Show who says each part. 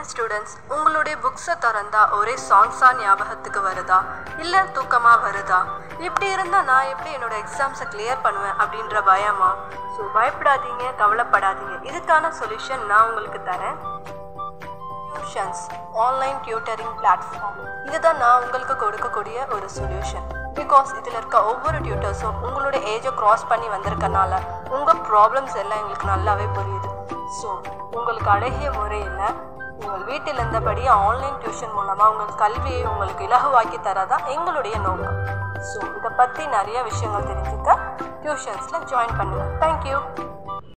Speaker 1: students உங்களுடைய புக்ஸை திறந்தா ஒரே சாங்ஸா ஞாபகத்துக்கு வருதா இல்லை தூக்கமா வருதா இப்படி இருந்தால் நான் எப்படி என்னோட எக்ஸாம்ஸை கிளியர் பண்ணுவேன் அப்படின்ற பயமா ஸோ பயப்படாதீங்க கவலைப்படாதீங்க இதுக்கான சொல்யூஷன் நான் உங்களுக்கு தரேன் டியூஷன்ஸ் ஆன்லைன் டியூட்டரிங் பிளாட்ஃபார்ம் இதுதான் நான் உங்களுக்கு கொடுக்கக்கூடிய ஒரு சொல்யூஷன் பிகாஸ் இதில் இருக்க ஒவ்வொரு டியூட்டர்ஸும் உங்களோட ஏஜை க்ராஸ் பண்ணி வந்திருக்கனால உங்கள் ப்ராப்ளம்ஸ் எல்லாம் எங்களுக்கு நல்லாவே புரியுது ஸோ உங்களுக்கு அழகிய முறையில் உங்கள் வீட்டில் இருந்தபடியே ஆன்லைன் டியூஷன் மூலமாக உங்கள் கல்வியை உங்களுக்கு இலகுவாக்கி தரதான் எங்களுடைய நோக்கம் ஸோ இதை பற்றி நிறைய விஷயங்கள் தெரிஞ்சுக்க டியூஷன்ஸில் ஜாயின் பண்ணுங்கள் தேங்க்யூ